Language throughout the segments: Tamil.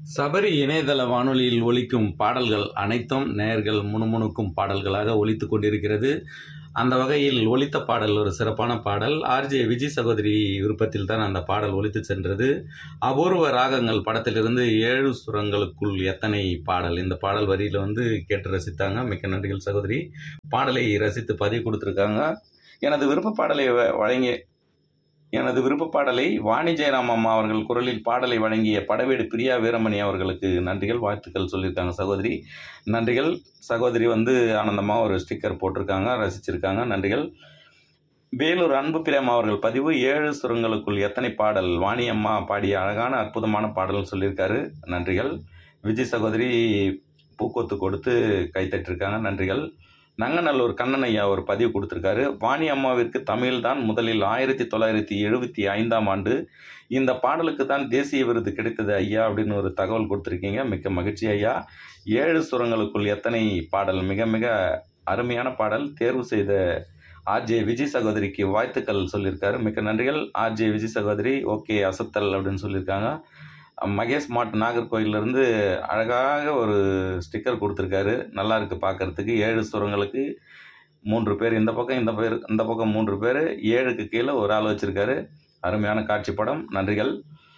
சபரி இணையதள வானொலியில் ஒலிக்கும் பாடல்கள் அனைத்தும் நேயர்கள் முணுமுணுக்கும் பாடல்களாக ஒலித்து கொண்டிருக்கிறது அந்த வகையில் ஒலித்த பாடல் ஒரு சிறப்பான பாடல் ஆர்ஜே விஜய் சகோதரி விருப்பத்தில் தான் அந்த பாடல் ஒலித்து சென்றது அபூர்வ ராகங்கள் படத்திலிருந்து ஏழு சுரங்களுக்குள் எத்தனை பாடல் இந்த பாடல் வரியில் வந்து கேட்டு ரசித்தாங்க மிக்க நன்றிகள் சகோதரி பாடலை ரசித்து பதிவு கொடுத்துருக்காங்க எனது விருப்ப பாடலை வ- வழங்கிய எனது விருப்ப பாடலை வாணி ஜெயராம் அம்மா அவர்கள் குரலில் பாடலை வழங்கிய படவேடு பிரியா வீரமணி அவர்களுக்கு நன்றிகள் வாழ்த்துக்கள் சொல்லியிருக்காங்க சகோதரி நன்றிகள் சகோதரி வந்து ஆனந்தமாக ஒரு ஸ்டிக்கர் போட்டிருக்காங்க ரசிச்சிருக்காங்க நன்றிகள் வேலூர் அன்பு பிரேமா அவர்கள் பதிவு ஏழு சுரங்களுக்குள் எத்தனை பாடல் வாணி அம்மா பாடிய அழகான அற்புதமான பாடல்னு சொல்லியிருக்காரு நன்றிகள் விஜய் சகோதரி பூக்கொத்து கொடுத்து கைத்தட்டிருக்காங்க நன்றிகள் நங்கநல்லூர் கண்ணன் ஐயா ஒரு பதிவு கொடுத்துருக்காரு வாணி அம்மாவிற்கு தமிழ்தான் முதலில் ஆயிரத்தி தொள்ளாயிரத்தி எழுபத்தி ஐந்தாம் ஆண்டு இந்த பாடலுக்கு தான் தேசிய விருது கிடைத்தது ஐயா அப்படின்னு ஒரு தகவல் கொடுத்துருக்கீங்க மிக்க மகிழ்ச்சி ஐயா ஏழு சுரங்களுக்குள் எத்தனை பாடல் மிக மிக அருமையான பாடல் தேர்வு செய்த ஆர்ஜே விஜய் சகோதரிக்கு வாழ்த்துக்கள் சொல்லியிருக்காரு மிக்க நன்றிகள் ஆர்ஜே விஜய் சகோதரி ஓகே அசத்தல் அப்படின்னு சொல்லியிருக்காங்க மகேஷ் மாட் நாகர்கோயிலிருந்து அழகாக ஒரு ஸ்டிக்கர் கொடுத்துருக்காரு நல்லா இருக்கு பார்க்கறதுக்கு ஏழு சுரங்களுக்கு மூன்று பேர் இந்த பக்கம் இந்த பேர் இந்த பக்கம் மூன்று பேர் ஏழுக்கு கீழே ஒரு ஆள் வச்சிருக்காரு அருமையான காட்சி படம் நன்றிகள்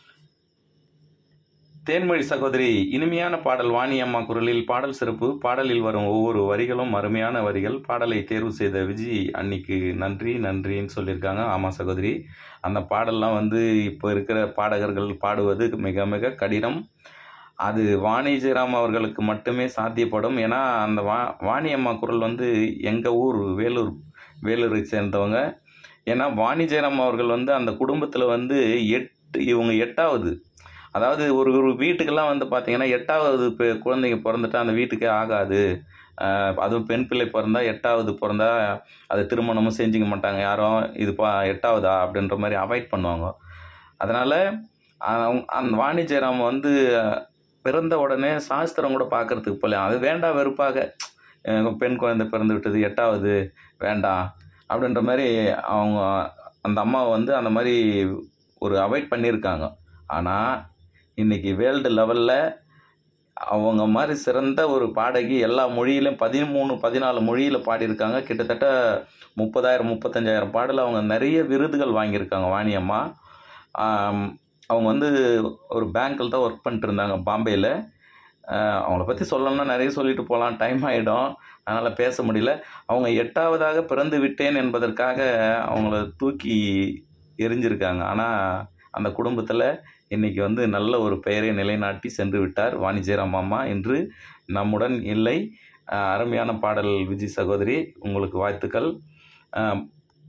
தேன்மொழி சகோதரி இனிமையான பாடல் வாணி அம்மா குரலில் பாடல் சிறப்பு பாடலில் வரும் ஒவ்வொரு வரிகளும் அருமையான வரிகள் பாடலை தேர்வு செய்த விஜி அன்னிக்கு நன்றி நன்றின்னு சொல்லியிருக்காங்க ஆமாம் சகோதரி அந்த பாடல்லாம் வந்து இப்போ இருக்கிற பாடகர்கள் பாடுவது மிக மிக கடினம் அது வாணி ஜெயராம் அவர்களுக்கு மட்டுமே சாத்தியப்படும் ஏன்னா அந்த வா வாணி அம்மா குரல் வந்து எங்கள் ஊர் வேலூர் வேலூரை சேர்ந்தவங்க ஏன்னா வாணி ஜெயராம் அவர்கள் வந்து அந்த குடும்பத்தில் வந்து எட்டு இவங்க எட்டாவது அதாவது ஒரு ஒரு வீட்டுக்கெல்லாம் வந்து பார்த்தீங்கன்னா எட்டாவது பெ- குழந்தைங்க பிறந்துட்டா அந்த வீட்டுக்கே ஆகாது ஆஹ் அதுவும் பெண் பிள்ளை பிறந்தா எட்டாவது பிறந்தா அது திருமணமும் செஞ்சுக்க மாட்டாங்க யாரும் இது பா எட்டாவதா அப்படின்ற மாதிரி அவாய்ட் பண்ணுவாங்க அதனால் அவங்க அந்த வாணி ஜெயராம் வந்து பிறந்த உடனே சாஸ்திரம் கூட பார்க்கறதுக்கு போல அது வேண்டாம் வெறுப்பாக அஹ் பெண் குழந்தை பிறந்து விட்டது எட்டாவது வேண்டாம் அப்படின்ற மாதிரி அவங்க அந்த அம்மாவை வந்து அந்த மாதிரி ஒரு அவாய்ட் பண்ணியிருக்காங்க ஆனால் இன்னைக்கு வேர்ல்டு லெவலில் அவங்க மாதிரி சிறந்த ஒரு பாடகி எல்லா மொழியிலும் பதிமூணு பதினாலு மொழியில் பாடியிருக்காங்க கிட்டத்தட்ட முப்பதாயிரம் முப்பத்தஞ்சாயிரம் பாடல் அவங்க நிறைய விருதுகள் வாங்கியிருக்காங்க வாணி அம்மா ஆம், அவங்க வந்து ஒரு பேங்க்கில் தான் ஒர்க் பண்ணிட்டு இருந்தாங்க பாம்பேயில் அவங்கள பற்றி சொல்லணும்னா நிறைய சொல்லிட்டு போகலாம் டைம் ஆகிடும் அதனால் பேச முடியல அவங்க எட்டாவதாக பிறந்து விட்டேன் என்பதற்காக அவங்கள தூக்கி எரிஞ்சிருக்காங்க ஆனால் அந்த குடும்பத்தில் இன்னைக்கு வந்து நல்ல ஒரு பெயரை நிலைநாட்டி சென்று விட்டார் வாணி ஜெயராம் அம்மா இன்று நம்முடன் இல்லை அஹ் அருமையான பாடல் விஜய் சகோதரி உங்களுக்கு வாழ்த்துக்கள் அஹ்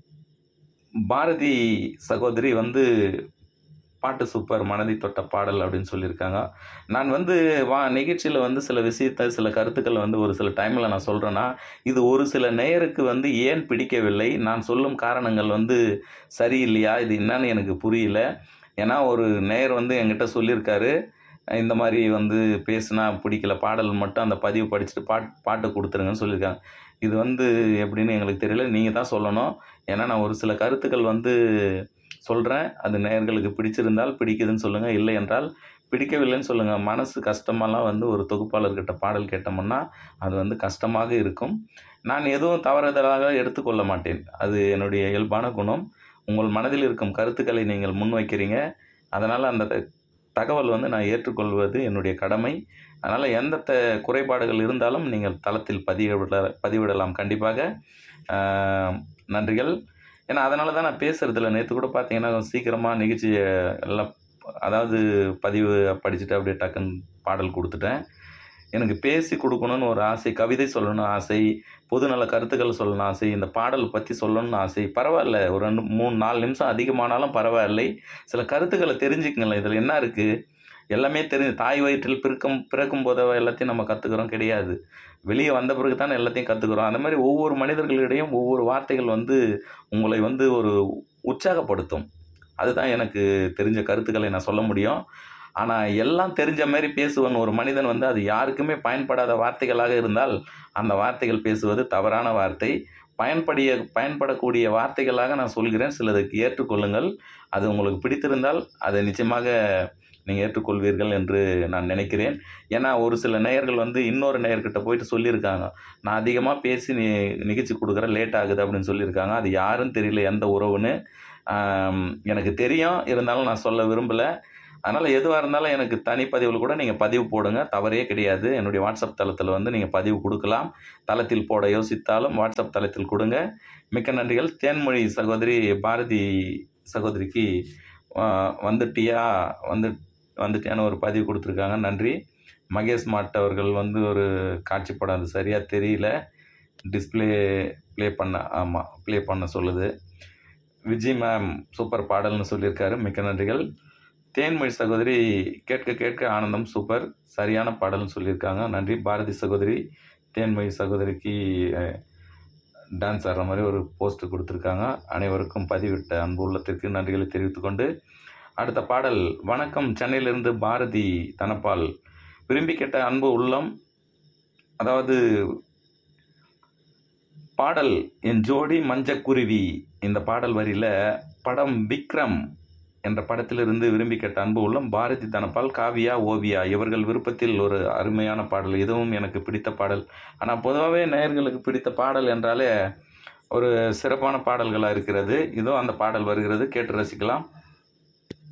பாரதி சகோதரி வந்து பாட்டு சூப்பர் மனதை தொட்ட பாடல் அப்படின்னு சொல்லியிருக்காங்க நான் வந்து வா நிகழ்ச்சியில் வந்து சில விஷயத்தை சில கருத்துக்களை வந்து ஒரு சில டைமில் நான் சொல்கிறேன்னா இது ஒரு சில நேயருக்கு வந்து ஏன் பிடிக்கவில்லை நான் சொல்லும் காரணங்கள் வந்து சரியில்லையா இது என்னன்னு எனக்கு புரியல ஏன்னா ஒரு நேயர் வந்து என்கிட்ட சொல்லியிருக்காரு இந்த மாதிரி வந்து பேசுனா பிடிக்கல பாடல் மட்டும் அந்த பதிவு படிச்சுட்டு பாட் பாட்டு கொடுத்துருங்கன்னு சொல்லியிருக்காங்க இது வந்து எப்படின்னு எங்களுக்கு தெரியல நீங்கள் தான் சொல்லணும் ஏன்னா நான் ஒரு சில கருத்துக்கள் வந்து சொல்கிறேன் அது நேயர்களுக்கு பிடிச்சிருந்தால் பிடிக்குதுன்னு சொல்லுங்கள் இல்லை என்றால் பிடிக்கவில்லைன்னு சொல்லுங்கள் மனசு கஷ்டமெல்லாம் வந்து ஒரு தொகுப்பாளர்கிட்ட பாடல் கேட்டோம்னா அது வந்து கஷ்டமாக இருக்கும் நான் எதுவும் தவறுதலாக எடுத்துக்கொள்ள மாட்டேன் அது என்னுடைய இயல்பான குணம் உங்கள் மனதில் இருக்கும் கருத்துக்களை நீங்கள் முன்வைக்கிறீங்க அதனால் அந்த த- தகவல் வந்து நான் ஏற்றுக்கொள்வது என்னுடைய கடமை அதனால் எந்த த குறைபாடுகள் இருந்தாலும் நீங்கள் தளத்தில் பதிவிட பதிவிடலாம் கண்டிப்பாக ஆஹ், நன்றிகள் ஏன்னா அதனால தான் நான் பேசுகிறதில்ல நேற்று கூட பார்த்தீங்கன்னா சீக்கிரமாக நிகழ்ச்சியை எல்லாம் அதாவது பதிவு படிச்சுட்டு அப்படியே டக்குன்னு பாடல் கொடுத்துட்டேன் எனக்கு பேசி கொடுக்கணும்னு ஒரு ஆசை கவிதை சொல்லணும்னு ஆசை பொதுநல கருத்துக்கள் சொல்லணும் ஆசை இந்த பாடல் பற்றி சொல்லணும்னு ஆசை பரவாயில்ல ஒரு ரெண்டு மூணு நாலு நிமிஷம் அதிகமானாலும் பரவாயில்லை சில கருத்துக்களை தெரிஞ்சுக்கங்களேன் இதில் என்ன இருக்குது எல்லாமே தெரிஞ்சு தாய் வயிற்றில் பிறக்கும் பிறக்கும் போது எல்லாத்தையும் நம்ம கற்றுக்குறோம் கிடையாது வெளியே வந்த பிறகு தான் எல்லாத்தையும் கற்றுக்குறோம் அந்த மாதிரி ஒவ்வொரு மனிதர்களிடையும் ஒவ்வொரு வார்த்தைகள் வந்து உங்களை வந்து ஒரு உற்சாகப்படுத்தும் அதுதான் எனக்கு தெரிஞ்ச கருத்துக்களை நான் சொல்ல முடியும் ஆனால் எல்லாம் தெரிஞ்ச மாதிரி பேசுவன் ஒரு மனிதன் வந்து அது யாருக்குமே பயன்படாத வார்த்தைகளாக இருந்தால் அந்த வார்த்தைகள் பேசுவது தவறான வார்த்தை பயன்படிய பயன்படக்கூடிய வார்த்தைகளாக நான் சொல்கிறேன் சிலதுக்கு ஏற்றுக்கொள்ளுங்கள் அது உங்களுக்கு பிடித்திருந்தால் அதை நிச்சயமாக நீங்கள் ஏற்றுக்கொள்வீர்கள் என்று நான் நினைக்கிறேன் ஏன்னா ஒரு சில நேயர்கள் வந்து இன்னொரு நேயர்கிட்ட போயிட்டு சொல்லியிருக்காங்க நான் அதிகமாக பேசி நீ நிகழ்ச்சி கொடுக்குறேன் லேட் ஆகுது அப்படின்னு சொல்லியிருக்காங்க அது யாருன்னு தெரியல எந்த உறவுன்னு ஆம், எனக்கு தெரியும் இருந்தாலும் நான் சொல்ல விரும்பலை அதனால் எதுவாக இருந்தாலும் எனக்கு தனிப்பதிவில் கூட நீங்கள் பதிவு போடுங்க தவறே கிடையாது என்னுடைய வாட்ஸ்அப் தளத்தில் வந்து நீங்கள் பதிவு கொடுக்கலாம் தளத்தில் போட யோசித்தாலும் வாட்ஸ்அப் தளத்தில் கொடுங்க மிக்க நன்றிகள் தேன்மொழி சகோதரி பாரதி சகோதரிக்கு ஆ, வந்துட்டியா வந்து வந்துட்டியான்னு ஒரு பதிவு கொடுத்துருக்காங்க நன்றி மகேஷ் மாட் அவர்கள் வந்து ஒரு காட்சி படம் அது சரியாக தெரியல டிஸ்ப்ளே ப்ளே பண்ண ஆமாம் ப்ளே பண்ண சொல்லுது விஜய் மேம் சூப்பர் பாடல்னு சொல்லியிருக்காரு மிக்க நன்றிகள் தேன்மொழி சகோதரி கேட்க கேட்க ஆனந்தம் சூப்பர் சரியான பாடல்னு சொல்லியிருக்காங்க நன்றி பாரதி சகோதரி தேன்மொழி சகோதரிக்கு டான்ஸ் ஆடுற மாதிரி ஒரு போஸ்ட் கொடுத்துருக்காங்க அனைவருக்கும் பதிவிட்ட அன்பு உள்ளத்திற்கு நன்றிகளை தெரிவித்துக்கொண்டு அடுத்த பாடல் வணக்கம் சென்னையிலிருந்து பாரதி தனபால் விரும்பி கேட்ட அன்பு உள்ளம் அதாவது பாடல் என் ஜோடி மஞ்சக்குருவி இந்த பாடல் வரியில் படம் விக்ரம் என்ற படத்திலிருந்து விரும்பி கேட்ட அன்பு உள்ளம் பாரதி தனபால் காவியா ஓவியா இவர்கள் விருப்பத்தில் ஒரு அருமையான பாடல் இதுவும் எனக்கு பிடித்த பாடல் ஆனால் பொதுவாகவே நேயர்களுக்கு பிடித்த பாடல் என்றாலே ஒரு சிறப்பான பாடல்களாக இருக்கிறது இதோ அந்த பாடல் வருகிறது கேட்டு ரசிக்கலாம்